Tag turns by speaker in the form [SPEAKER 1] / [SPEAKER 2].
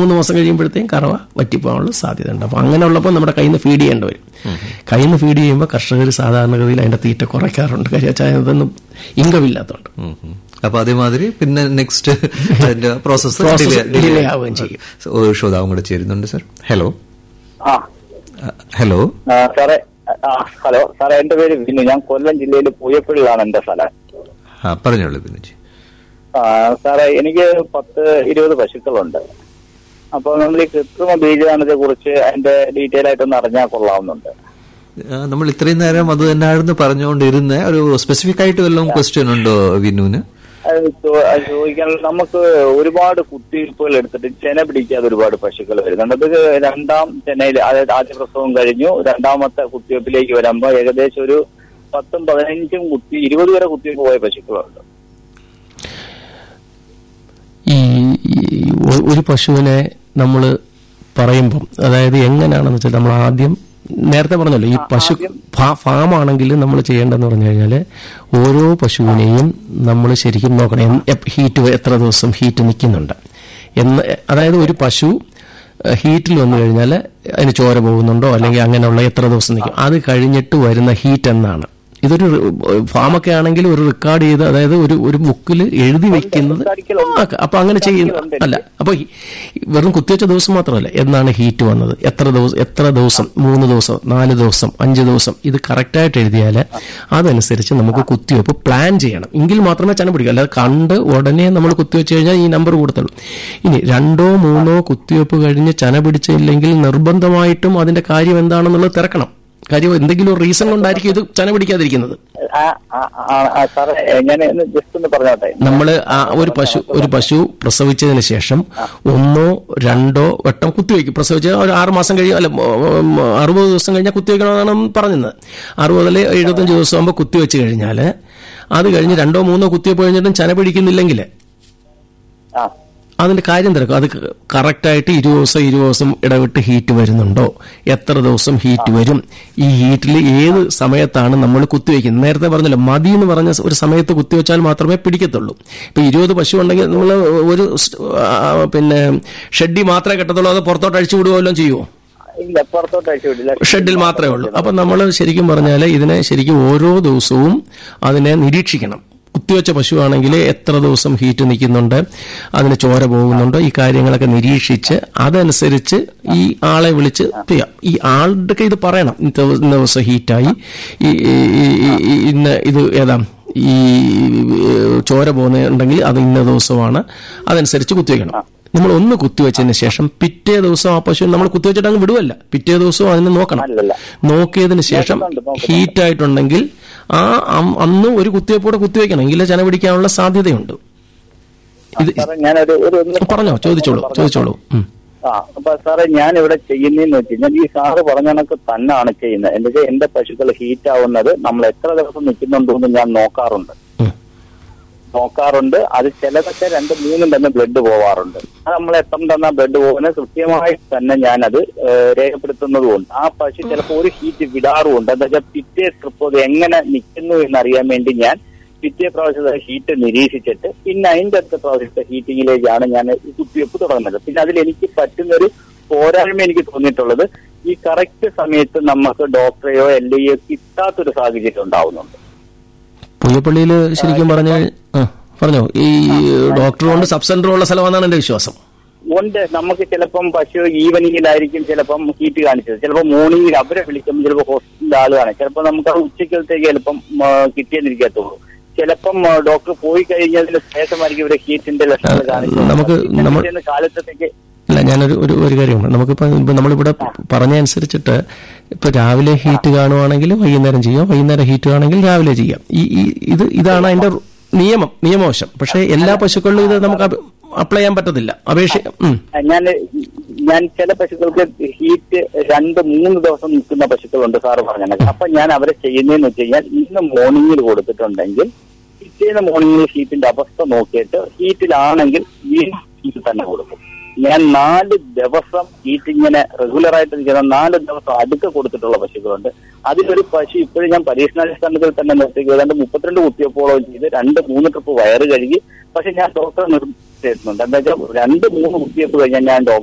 [SPEAKER 1] മൂന്ന് മാസം കഴിയുമ്പോഴത്തേക്കും കറവ വറ്റിപ്പോകാനുള്ള സാധ്യത ഉണ്ട് അപ്പോൾ അങ്ങനെ ഉള്ളപ്പോൾ നമ്മുടെ കയ്യിൽ നിന്ന് ഫീഡ് ചെയ്യേണ്ടി വരും കയ്യിൽ നിന്ന് ഫീഡ് ചെയ്യുമ്പോൾ കർഷകർ സാധാരണഗതിയിൽ അതിന്റെ തീറ്റ കുറയ്ക്കാറുണ്ട് കാര്യം വെച്ചാൽ അതൊന്നും ഇൻകമില്ലാത്തതുകൊണ്ട്
[SPEAKER 2] ഉം, ഉം. അപ്പൊ അതേമാതിരി പിന്നെ നെക്സ്റ്റ് അതിന്റെ പ്രോസസ്
[SPEAKER 1] Process delay ആവുകയും ചെയ്യും.
[SPEAKER 2] ഒരു ശ്രോതാവും കൂടെ ചേരുന്നുണ്ട് സർ ഹലോ
[SPEAKER 3] ആ
[SPEAKER 2] ഹലോ
[SPEAKER 3] ആ, സാറേ ആ, ഹലോ സാറേ എന്റെ പേര് വിനു ഞാൻ കൊല്ലം ജില്ലയിൽ പൂയപ്പള്ളിയിലാണ് എന്റെ സ്ഥലം
[SPEAKER 2] ആ പറഞ്ഞോളൂ ബിനുജി
[SPEAKER 3] ആ, സാറേ എനിക്ക് പത്ത് ഇരുപത് പശുക്കളുണ്ട് അപ്പൊ നമ്മൾ ഈ കൃത്രിമ ബീജദാനത്തെ കുറിച്ച് അതിന്റെ ഡീറ്റെയിൽ ആയിട്ടൊന്ന് അറിഞ്ഞാൽ കൊള്ളാവുന്നുണ്ട്
[SPEAKER 2] ആ, നമ്മൾ ഇത്രയും നേരം അത് തന്നെയായിരുന്നു പറഞ്ഞുകൊണ്ടിരുന്ന ഒരു സ്പെസിഫിക് ആയിട്ട് വല്ലതും ക്വസ്റ്റ്യൻ ഉണ്ടോ വിനുവിന്
[SPEAKER 3] അത് ചോ- അത് ചോദിക്കാൻ നമുക്ക് ഒരുപാട് കുത്തിവയ്പ്പുകൾ എടുത്തിട്ട് ചെന പിടിക്കാതെ ഒരുപാട് പശുക്കൾ വരുന്നുണ്ട് അത് രണ്ടാം ചെനയിൽ അതായത് ആദ്യ പ്രസവം കഴിഞ്ഞു രണ്ടാമത്തെ കുത്തിവയ്പ്പിലേക്ക് വരുമ്പോൾ ഏകദേശം ഒരു പത്തും പതിനഞ്ചും കുത്തി ഇരുപത് വരെ കുത്തിവയ്പ്പ് പോയ പശുക്കളുണ്ട്
[SPEAKER 1] ഈ ഈ ഒ- ഒരു പശുവിനെ നമ്മൾ പറയുമ്പം അതായത് എങ്ങനെയാണെന്ന് വെച്ചാൽ നമ്മൾ ആദ്യം നേരത്തെ പറഞ്ഞല്ലോ ഈ പശു ഫാം ആണെങ്കിൽ നമ്മൾ ചെയ്യേണ്ടതെന്ന് പറഞ്ഞു കഴിഞ്ഞാൽ ഓരോ പശുവിനെയും നമ്മൾ ശരിക്കും നോക്കണം എൻ- എപ്- ഹീറ്റ് എത്ര ദിവസം ഹീറ്റ് നിൽക്കുന്നുണ്ട് എന്ന് അതായത് ഒരു പശു ഏഹ്, ഹീറ്റിൽ വന്നു കഴിഞ്ഞാൽ അതിന് ചോര പോകുന്നുണ്ടോ അല്ലെങ്കിൽ അങ്ങനെയുള്ള എത്ര ദിവസം നിൽക്കും അത് കഴിഞ്ഞിട്ട് വരുന്ന ഹീറ്റ് എന്നാണ് ഇതൊരു റി- ഫാമൊക്കെ ആണെങ്കിൽ ഒരു റെക്കോർഡ് ചെയ്ത് അതായത് ഒരു ഒരു ബുക്കിൽ എഴുതി വെക്കുന്നത് ആ, അപ്പൊ അങ്ങനെ ചെയ്യുന്ന അല്ല അപ്പൊ ഈ- വെറും കുത്തിവെച്ച ദിവസം മാത്രമല്ല എന്നാണ് ഹീറ്റ് വന്നത് എത്ര ദിവസം എത്ര ദിവസം മൂന്ന് ദിവസം നാല് ദിവസം അഞ്ച് ദിവസം ഇത് കറക്റ്റായിട്ട് എഴുതിയാൽ അതനുസരിച്ച് നമുക്ക് കുത്തിവെപ്പ് പ്ലാൻ ചെയ്യണം എങ്കിൽ മാത്രമേ ചന പിടിക്കൂ അല്ലാതെ കണ്ട് ഉടനെ നമ്മൾ കുത്തിവെച്ച് കഴിഞ്ഞാൽ ഈ നമ്പർ കൊടുത്തുള്ളൂ ഇനി രണ്ടോ മൂന്നോ കുത്തിവെപ്പ് കഴിഞ്ഞ് ചന പിടിച്ചില്ലെങ്കിൽ നിർബന്ധമായിട്ടും അതിന്റെ കാര്യം എന്താണെന്നുള്ളത് തിരക്കണം കാര്യം എന്തെങ്കിലും ഒരു റീസൺ കൊണ്ടായിരിക്കും ഇത് ചന പിടിക്കാതിരിക്കുന്നത്
[SPEAKER 3] ആ, ആ, ആ, ആ, സാറേ ഞാൻ ജസ്റ്റ് ഒന്ന് പറഞ്ഞോട്ടെ
[SPEAKER 1] നമ്മൾ ഒരു പശു ഒരു പശു പ്രസവിച്ചതിന് ശേഷം ഒന്നോ രണ്ടോ വട്ടം കുത്തിവെക്കും പ്രസവിച്ച ഒരു ആറ് മാസം കഴിയും അല്ല ഉം, അറുപത് ദിവസം കഴിഞ്ഞാൽ കുത്തിവെക്കണമെന്നാണ് പറഞ്ഞത് അറുപത് അല്ലെ എഴുപത്തഞ്ച് ദിവസം ആകുമ്പോൾ കുത്തിവെച്ച് കഴിഞ്ഞാൽ അത് കഴിഞ്ഞ് രണ്ടോ മൂന്നോ കുത്തിവെപ്പ് കഴിഞ്ഞിട്ടും ചന പിടിക്കുന്നില്ലെങ്കിൽ
[SPEAKER 3] ആ
[SPEAKER 1] അതിന്റെ കാര്യം തിരക്കും അത് കറക്റ്റായിട്ട് ഇരുപത് ദിവസം ഇരുപത് ദിവസം ഇടവിട്ട് ഹീറ്റ് വരുന്നുണ്ടോ എത്ര ദിവസം ഹീറ്റ് വരും ഈ ഹീറ്റിൽ ഏത് സമയത്താണ് നമ്മൾ കുത്തിവെക്കുന്നത് നേരത്തെ പറഞ്ഞല്ലോ മതി എന്ന് പറഞ്ഞ ഒരു സമയത്ത് കുത്തിവെച്ചാൽ മാത്രമേ പിടിക്കത്തുള്ളൂ ഇപ്പൊ ഇരുപത് പശു ഉണ്ടെങ്കിൽ നമ്മൾ ഒരു സ്- ആ, പിന്നെ ഷെഡി മാത്രമേ കെട്ടത്തുള്ളൂ അത് പുറത്തോട്ട് അഴിച്ചു വിടുകയോ വല്ലതും ചെയ്യുമോ
[SPEAKER 3] ഇല്ല പുറത്തോട്ട് അയച്ചു വിടില്ല
[SPEAKER 1] ഷെഡിൽ മാത്രമേ ഉള്ളൂ അപ്പൊ നമ്മൾ ശരിക്കും പറഞ്ഞാൽ ഇതിനെ ശരിക്കും ഓരോ ദിവസവും അതിനെ നിരീക്ഷിക്കണം കുത്തിവെച്ച പശുവാണെങ്കിൽ എത്ര ദിവസം ഹീറ്റ് നിൽക്കുന്നുണ്ട് അതിന് ചോര പോകുന്നുണ്ടോ ഈ കാര്യങ്ങളൊക്കെ നിരീക്ഷിച്ച് അതനുസരിച്ച് ഈ ആളെ വിളിച്ച് ചെയ്യാം ഈ ആളുടെ ഇത് പറയണം ഇന്ന ദിവ- ഇന്ന ദിവസം ഹീറ്റായി ഈ ഈ- ഈ- ഈ- ഈ- ഇന്ന ഇത് ഏതാ ഈ ഏഹ്, ചോര പോകുന്നുണ്ടെങ്കിൽ അത് ഇന്ന ദിവസമാണ് അതനുസരിച്ച് കുത്തിവെക്കണം നമ്മൾ ഒന്ന് കുത്തിവെച്ചതിന് ശേഷം പിറ്റേ ദിവസം ആ പശു നമ്മൾ കുത്തിവെച്ചിട്ട് അങ്ങ് വിടുവല്ല പിറ്റേ ദിവസവും അതിനെ നോക്കണം
[SPEAKER 3] അല്ലല്ല.
[SPEAKER 1] നോക്കിയതിന് ശേഷം
[SPEAKER 3] നോക്കുന്നുണ്ട്, നോക്കുന്നുണ്ട്.
[SPEAKER 1] ഹീറ്റ് ആയിട്ടുണ്ടെങ്കിൽ ആ അം- അന്ന് ഒരു കുത്തിവെപ്പോടെ കുത്തിവെക്കണം എങ്കിലേ ചന പിടിക്കാനുള്ള സാധ്യതയുണ്ട് ഇത്
[SPEAKER 3] സാറേ ഞാനൊരു ഒരു ഒന്ന്
[SPEAKER 1] പറഞ്ഞോ ചോദിച്ചോളൂ ചോദിച്ചോളൂ ഉം.
[SPEAKER 3] ആ അപ്പൊ സാറേ ഞാൻ ഇവിടെ ചെയ്യുന്നതെന്ന് വെച്ച് കഴിഞ്ഞാൽ ഈ സാറ് പറഞ്ഞ കണക്ക് തന്നെയാണ് ചെയ്യുന്നത് എന്താ വെച്ചാൽ എന്റെ പശുക്കൾ ഹീറ്റ് ആവുന്നത് നമ്മൾ എത്ര ദിവസം നിൽക്കുന്നുണ്ടോ എന്ന് ഞാൻ നോക്കാറുണ്ട്
[SPEAKER 1] ഉം.
[SPEAKER 3] നോക്കാറുണ്ട് അത് ചിലതൊക്കെ രണ്ട് മൂന്നും തന്നെ ബ്ലഡ് പോവാറുണ്ട് അത് നമ്മൾ എത്ര തന്ന ബ്ലഡ് പോകുന്നത് കൃത്യമായി തന്നെ ഞാനത് ഏഹ്, രേഖപ്പെടുത്തുന്നതുകൊണ്ട് ആ പശു ചിലപ്പോൾ ഒരു ഹീറ്റ് വിടാറുമുണ്ട് എന്താ വെച്ചാൽ പിറ്റേ ട്രിപ്പ് അത് എങ്ങനെ നിൽക്കുന്നു എന്നറിയാൻ വേണ്ടി ഞാൻ പിറ്റേ പ്രാവശ്യത്തെ ഹീറ്റ് നിരീക്ഷിച്ചിട്ട് പിന്നെ അതിന്റെ അടുത്ത പ്രാവശ്യത്തെ ഹീറ്റിങ്ങിലേക്കാണ് ഞാൻ ഈ കുത്തിവെപ്പ് തുടങ്ങുന്നത് പിന്നെ അതിൽ എനിക്ക് പറ്റുന്നൊരു പോരായ്മ എനിക്ക് തോന്നിയിട്ടുള്ളത് ഈ കറക്റ്റ് സമയത്ത് നമുക്ക് ഡോക്ടറെയോ എൽ ഐയോ കിട്ടാത്തൊരു സാഹചര്യം ഉണ്ടാവുന്നുണ്ട്
[SPEAKER 1] പുയ്യപ്പള്ളിയിൽ ശരിക്കും പറഞ്ഞാൽ ആ പറഞ്ഞോ ഈ ഡോക്ടർ കൊണ്ട് സബ് സെന്റർ ഉള്ള സ്ഥലമാണെന്നാണ് എന്റെ വിശ്വാസം
[SPEAKER 3] ഉണ്ട് നമുക്ക് ചിലപ്പം പശു ഈവനിങ്ങിലായിരിക്കും ചിലപ്പം ഹീറ്റ് കാണിച്ചത് ചിലപ്പോൾ മോർണിംഗിൽ അവരെ വിളിക്കുമ്പോൾ ചിലപ്പോൾ ഹോസ്പിറ്റലിൽ ആളുകാണ് ചിലപ്പോൾ നമുക്ക് അത് ഉച്ചക്കലത്തേക്ക് ചിലപ്പം ആ, കിട്ടിയെന്നിരിക്കത്തുള്ളൂ ചിലപ്പം ആ, ഡോക്ടർ പോയി കഴിഞ്ഞതിന് ശേഷമായിരിക്കും ഇവരെ ഹീറ്റിന്റെ ലക്ഷണങ്ങൾ കാണിച്ചത്
[SPEAKER 1] നമുക്ക്
[SPEAKER 3] പിന്നെ
[SPEAKER 1] നമ്മൾ-
[SPEAKER 3] പിറ്റേന്ന് കാലത്തേക്ക്
[SPEAKER 1] അല്ല ഞാനൊരു ഒരു ഒരു കാര്യമുണ്ട് നമുക്കിപ്പോ ഇപ്പൊ നമ്മളിവിടെ പറഞ്ഞ അനുസരിച്ചിട്ട് ഇപ്പൊ രാവിലെ ഹീറ്റ് കാണുവാണെങ്കിൽ വൈകുന്നേരം ചെയ്യാം വൈകുന്നേരം ഹീറ്റ് ആണെങ്കിൽ രാവിലെ ചെയ്യാം ഈ ഈ- ഇത് ഇതാണ് അതിന്റെ നിയമം നിയമവശം പക്ഷേ എല്ലാ പശുക്കളിലും ഇത് നമുക്ക് അപ്ലൈ ചെയ്യാൻ പറ്റത്തില്ല അപേക്ഷ ഉം.
[SPEAKER 3] ഞാൻ ഞാൻ ചില പശുക്കൾക്ക് ഹീറ്റ് രണ്ട് മൂന്ന് ദിവസം നിൽക്കുന്ന പശുക്കളുണ്ട് സാറ് പറഞ്ഞത് അപ്പൊ ഞാൻ അവരെ ചെയ്യുന്നതെന്ന് വെച്ച് കഴിഞ്ഞാൽ ഇന്ന് മോർണിംഗിൽ കൊടുത്തിട്ടുണ്ടെങ്കിൽ പിറ്റേന്ന് മോർണിംഗിൽ ഹീറ്റിന്റെ അവസ്ഥ നോക്കിയിട്ട് ഹീറ്റിലാണെങ്കിൽ വീണ്ടും ഹീറ്റ് തന്നെ കൊടുക്കും ഞാൻ നാല് ദിവസം ഹീറ്റ് ഇങ്ങനെ റെഗുലർ ആയിട്ട് നിൽക്കുന്ന നാല് ദിവസം അടുക്ക കൊടുത്തിട്ടുള്ള പശുക്കളുണ്ട് അതിലൊരു പശു ഇപ്പോഴും ഞാൻ പരീക്ഷണാടിസ്ഥാനത്തിൽ തന്നെ നിർത്തി ഏതാണ്ട് മുപ്പത്തിരണ്ട് കുത്തിയപ്പോളം ചെയ്ത് രണ്ട് മൂന്ന് ട്രിപ്പ് വയറ് കഴുകി പക്ഷെ ഞാൻ ഡോക്ടറെ നിർദ്ദേശിച്ചിട്ടുണ്ട് എന്താ വെച്ചാൽ രണ്ട് മൂന്ന് കുത്തിയപ്പ് കഴിഞ്ഞാൽ ഞാൻ ഡോക്ടർ